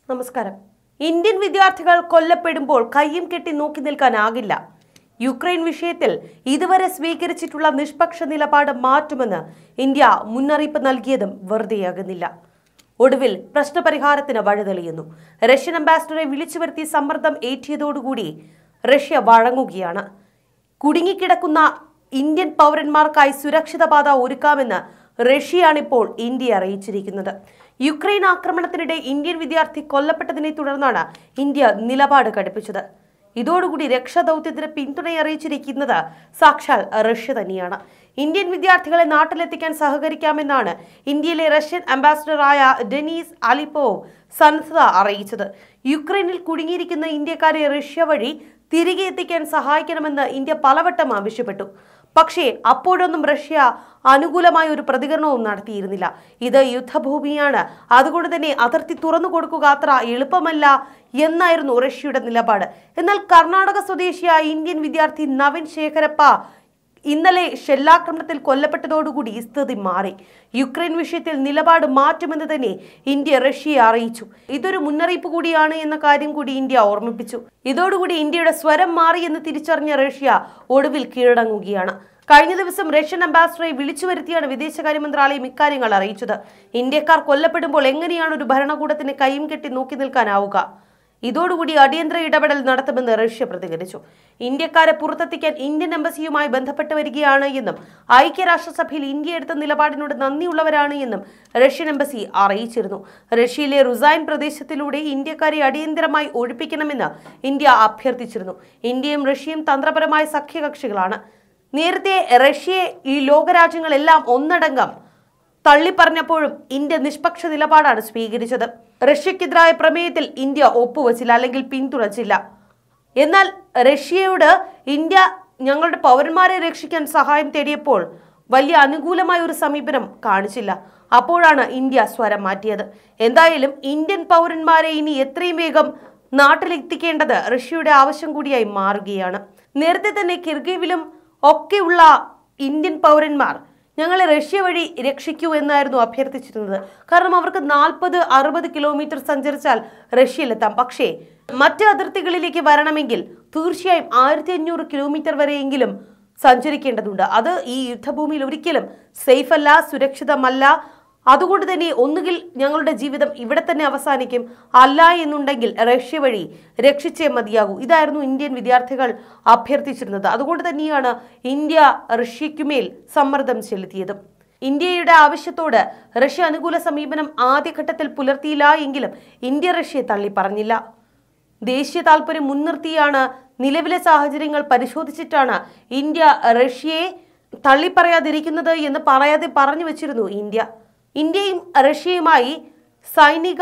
നമസ്കാരം ഇന്ത്യൻ വിദ്യാർത്ഥികൾ കൊല്ലപ്പെടുമ്പോൾ കയ്യും കെട്ടി നോക്കി നിൽക്കാനാകില്ല യുക്രൈൻ വിഷയത്തിൽ ഇതുവരെ സ്വീകരിച്ചിട്ടുള്ള നിഷ്പക്ഷ നിലപാട് മാറ്റുമെന്ന് ഇന്ത്യ മുന്നറിയിപ്പ് നൽകിയതും വെറുതെയാകുന്നില്ല ഒടുവിൽ പ്രശ്നപരിഹാരത്തിന് വഴിതെളിയുന്നു റഷ്യൻ അംബാസിഡറെ വിളിച്ചു വരുത്തി സമ്മർദ്ദം ഏറ്റിയതോടുകൂടി റഷ്യ വഴങ്ങുകയാണ് കുടുങ്ങിക്കിടക്കുന്ന ഇന്ത്യൻ പൗരന്മാർക്കായി സുരക്ഷിത പാത ഒരുക്കാമെന്ന് റഷ്യയാണിപ്പോൾ ഇന്ത്യയെ അറിയിച്ചിരിക്കുന്നത് യുക്രൈൻ ആക്രമണത്തിനിടെ ഇന്ത്യൻ വിദ്യാർത്ഥി കൊല്ലപ്പെട്ടതിനെ തുടർന്നാണ് ഇന്ത്യ നിലപാട് കടുപ്പിച്ചത് ഇതോടുകൂടി രക്ഷാദൗത്യത്തിന് പിന്തുണ അറിയിച്ചിരിക്കുന്നത് സാക്ഷാൽ റഷ്യ തന്നെയാണ് ഇന്ത്യൻ വിദ്യാർത്ഥികളെ നാട്ടിലെത്തിക്കാൻ സഹകരിക്കാമെന്നാണ് ഇന്ത്യയിലെ റഷ്യൻ അംബാസിഡറായ ഡെനീസ് അലിപ്പോവ് സന്നദ്ധത അറിയിച്ചത് യുക്രൈനിൽ കുടുങ്ങിയിരിക്കുന്ന ഇന്ത്യക്കാരെ റഷ്യ വഴി തിരികെ എത്തിക്കാൻ സഹായിക്കണമെന്ന് ഇന്ത്യ പലവട്ടം ആവശ്യപ്പെട്ടു പക്ഷേ അപ്പോഴൊന്നും റഷ്യ അനുകൂലമായ ഒരു പ്രതികരണവും നടത്തിയിരുന്നില്ല ഇത് യുദ്ധഭൂമിയാണ് അതുകൊണ്ട് തന്നെ അതിർത്തി തുറന്നു കൊടുക്കുക അത്ര എളുപ്പമല്ല എന്നായിരുന്നു റഷ്യയുടെ നിലപാട് എന്നാൽ കർണാടക സ്വദേശിയായ ഇന്ത്യൻ വിദ്യാർത്ഥി നവീൻ ശേഖരപ്പ ഇന്നലെ ഷെല്ലാക്രമണത്തിൽ കൊല്ലപ്പെട്ടതോടുകൂടി ഈ സ്ഥിതി മാറി യുക്രൈൻ വിഷയത്തിൽ നിലപാട് മാറ്റുമെന്ന് തന്നെ ഇന്ത്യ റഷ്യയെ അറിയിച്ചു ഇതൊരു മുന്നറിയിപ്പ് കൂടിയാണ് എന്ന കാര്യം കൂടി ഇന്ത്യ ഓർമ്മിപ്പിച്ചു ഇതോടുകൂടി ഇന്ത്യയുടെ സ്വരം മാറി എന്ന് തിരിച്ചറിഞ്ഞ റഷ്യ ഒടുവിൽ കീഴടങ്ങുകയാണ് കഴിഞ്ഞ ദിവസം റഷ്യൻ അംബാസിഡറെ വിളിച്ചു വരുത്തിയാണ് വിദേശകാര്യ മന്ത്രാലയം ഇക്കാര്യങ്ങൾ അറിയിച്ചത് ഇന്ത്യക്കാർ കൊല്ലപ്പെടുമ്പോൾ എങ്ങനെയാണ് ഒരു ഭരണകൂടത്തിന് കൈയും കെട്ടി നോക്കി നിൽക്കാനാവുക ഇതോടുകൂടി അടിയന്തര ഇടപെടൽ നടത്തുമെന്ന് റഷ്യ പ്രതികരിച്ചു ഇന്ത്യക്കാരെ പുറത്തെത്തിക്കാൻ ഇന്ത്യൻ എംബസിയുമായി ബന്ധപ്പെട്ട് വരികയാണ് എന്നും ഐക്യരാഷ്ട്രസഭയിൽ ഇന്ത്യ എടുത്ത നിലപാടിനോട് നന്ദിയുള്ളവരാണ് എന്നും റഷ്യൻ എംബസി അറിയിച്ചിരുന്നു റഷ്യയിലെ റുസൈൻ പ്രദേശത്തിലൂടെ ഇന്ത്യക്കാരെ അടിയന്തരമായി ഒഴിപ്പിക്കണമെന്ന് ഇന്ത്യ അഭ്യർത്ഥിച്ചിരുന്നു ഇന്ത്യയും റഷ്യയും തന്ത്രപരമായ സഖ്യകക്ഷികളാണ് നേരത്തെ റഷ്യയെ ഈ ലോകരാജ്യങ്ങളെല്ലാം ഒന്നടങ്കം തള്ളിപ്പറഞ്ഞപ്പോഴും ഇന്ത്യ നിഷ്പക്ഷ നിലപാടാണ് സ്വീകരിച്ചത് റഷ്യക്കെതിരായ പ്രമേയത്തിൽ ഇന്ത്യ ഒപ്പുവച്ചില്ല അല്ലെങ്കിൽ പിന്തുണച്ചില്ല എന്നാൽ റഷ്യയോട് ഇന്ത്യ ഞങ്ങളുടെ പൗരന്മാരെ രക്ഷിക്കാൻ സഹായം തേടിയപ്പോൾ വലിയ അനുകൂലമായ ഒരു സമീപനം കാണിച്ചില്ല അപ്പോഴാണ് ഇന്ത്യ സ്വരം മാറ്റിയത് എന്തായാലും ഇന്ത്യൻ പൗരന്മാരെ ഇനി എത്രയും വേഗം നാട്ടിലെത്തിക്കേണ്ടത് റഷ്യയുടെ ആവശ്യം കൂടിയായി മാറുകയാണ് നേരത്തെ തന്നെ കിർഗീവിലും ഒക്കെയുള്ള ഇന്ത്യൻ പൗരന്മാർ ഞങ്ങളെ റഷ്യ വഴി രക്ഷിക്കൂ എന്നായിരുന്നു അഭ്യർത്ഥിച്ചിരുന്നത് കാരണം അവർക്ക് നാൽപ്പത് അറുപത് കിലോമീറ്റർ സഞ്ചരിച്ചാൽ റഷ്യയിലെത്താം പക്ഷേ മറ്റ് അതിർത്തികളിലേക്ക് വരണമെങ്കിൽ തീർച്ചയായും ആയിരത്തി അഞ്ഞൂറ് കിലോമീറ്റർ വരെയെങ്കിലും സഞ്ചരിക്കേണ്ടതുണ്ട് അത് ഈ യുദ്ധഭൂമിയിൽ ഒരിക്കലും സേഫ് അല്ല സുരക്ഷിതമല്ല അതുകൊണ്ട് തന്നെ ഒന്നുകിൽ ഞങ്ങളുടെ ജീവിതം ഇവിടെ തന്നെ അവസാനിക്കും അല്ല എന്നുണ്ടെങ്കിൽ റഷ്യ വഴി രക്ഷിച്ചേ മതിയാകൂ ഇതായിരുന്നു ഇന്ത്യൻ വിദ്യാർത്ഥികൾ അഭ്യർത്ഥിച്ചിരുന്നത് അതുകൊണ്ട് തന്നെയാണ് ഇന്ത്യ റഷ്യയ്ക്കുമേൽ സമ്മർദ്ദം ചെലുത്തിയത് ഇന്ത്യയുടെ ആവശ്യത്തോട് റഷ്യ അനുകൂല സമീപനം ആദ്യഘട്ടത്തിൽ പുലർത്തിയില്ല എങ്കിലും ഇന്ത്യ റഷ്യയെ തള്ളി പറഞ്ഞില്ല ദേശീയ താല്പര്യം മുൻനിർത്തിയാണ് നിലവിലെ സാഹചര്യങ്ങൾ പരിശോധിച്ചിട്ടാണ് ഇന്ത്യ റഷ്യയെ തള്ളിപ്പറയാതിരിക്കുന്നത് എന്ന് പറയാതെ പറഞ്ഞു വെച്ചിരുന്നു ഇന്ത്യ ഇന്ത്യയും റഷ്യയുമായി സൈനിക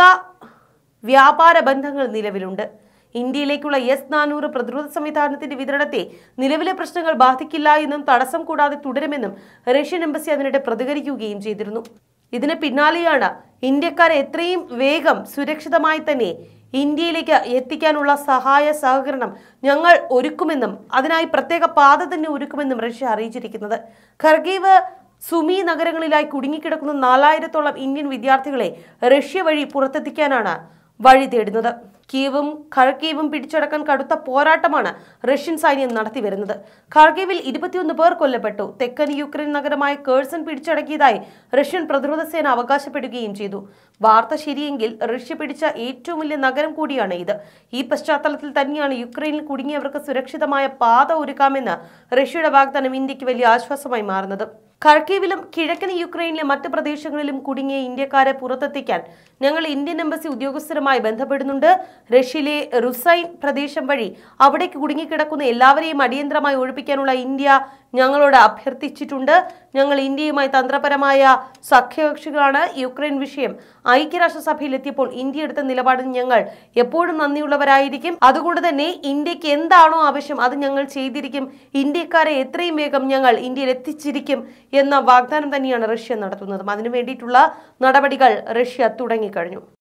വ്യാപാര ബന്ധങ്ങൾ നിലവിലുണ്ട് ഇന്ത്യയിലേക്കുള്ള എസ് നാനൂറ് പ്രതിരോധ സംവിധാനത്തിന്റെ വിതരണത്തെ നിലവിലെ പ്രശ്നങ്ങൾ ബാധിക്കില്ല എന്നും തടസ്സം കൂടാതെ തുടരുമെന്നും റഷ്യൻ എംബസി അതിനിടെ പ്രതികരിക്കുകയും ചെയ്തിരുന്നു ഇതിന് പിന്നാലെയാണ് ഇന്ത്യക്കാരെ എത്രയും വേഗം സുരക്ഷിതമായി തന്നെ ഇന്ത്യയിലേക്ക് എത്തിക്കാനുള്ള സഹായ സഹകരണം ഞങ്ങൾ ഒരുക്കുമെന്നും അതിനായി പ്രത്യേക പാത തന്നെ ഒരുക്കുമെന്നും റഷ്യ അറിയിച്ചിരിക്കുന്നത് ഖർഗീവ് സുമി നഗരങ്ങളിലായി കുടുങ്ങിക്കിടക്കുന്ന നാലായിരത്തോളം ഇന്ത്യൻ വിദ്യാർത്ഥികളെ റഷ്യ വഴി പുറത്തെത്തിക്കാനാണ് വഴി തേടുന്നത് കീവും ഖർഗീവും പിടിച്ചടക്കാൻ കടുത്ത പോരാട്ടമാണ് റഷ്യൻ സൈന്യം നടത്തി വരുന്നത് ഖർഗീവിൽ ഇരുപത്തിയൊന്ന് പേർ കൊല്ലപ്പെട്ടു തെക്കൻ യുക്രൈൻ നഗരമായ കേഴ്സൺ പിടിച്ചടക്കിയതായി റഷ്യൻ പ്രതിരോധ സേന അവകാശപ്പെടുകയും ചെയ്തു വാർത്ത ശരിയെങ്കിൽ റഷ്യ പിടിച്ച ഏറ്റവും വലിയ നഗരം കൂടിയാണ് ഇത് ഈ പശ്ചാത്തലത്തിൽ തന്നെയാണ് യുക്രൈനിൽ കുടുങ്ങിയവർക്ക് സുരക്ഷിതമായ പാത ഒരുക്കാമെന്ന് റഷ്യയുടെ വാഗ്ദാനം ഇന്ത്യക്ക് വലിയ ആശ്വാസമായി മാറുന്നത് ഖർക്കീവിലും കിഴക്കൻ യുക്രൈനിലെ മറ്റ് പ്രദേശങ്ങളിലും കുടുങ്ങിയ ഇന്ത്യക്കാരെ പുറത്തെത്തിക്കാൻ ഞങ്ങൾ ഇന്ത്യൻ എംബസി ഉദ്യോഗസ്ഥരുമായി ബന്ധപ്പെടുന്നുണ്ട് റഷ്യയിലെ റുസൈൻ പ്രദേശം വഴി അവിടേക്ക് കുടുങ്ങിക്കിടക്കുന്ന എല്ലാവരെയും അടിയന്തരമായി ഒഴിപ്പിക്കാനുള്ള ഇന്ത്യ ഞങ്ങളോട് അഭ്യർത്ഥിച്ചിട്ടുണ്ട് ഞങ്ങൾ ഇന്ത്യയുമായി തന്ത്രപരമായ സഖ്യകക്ഷികളാണ് യുക്രൈൻ വിഷയം ഐക്യരാഷ്ട്രസഭയിൽ എത്തിയപ്പോൾ ഇന്ത്യ എടുത്ത നിലപാടിന് ഞങ്ങൾ എപ്പോഴും നന്ദിയുള്ളവരായിരിക്കും അതുകൊണ്ട് തന്നെ ഇന്ത്യക്ക് എന്താണോ ആവശ്യം അത് ഞങ്ങൾ ചെയ്തിരിക്കും ഇന്ത്യക്കാരെ എത്രയും വേഗം ഞങ്ങൾ ഇന്ത്യയിൽ എത്തിച്ചിരിക്കും എന്ന വാഗ്ദാനം തന്നെയാണ് റഷ്യ നടത്തുന്നതും അതിനു വേണ്ടിയിട്ടുള്ള നടപടികൾ റഷ്യ തുടങ്ങിക്കഴിഞ്ഞു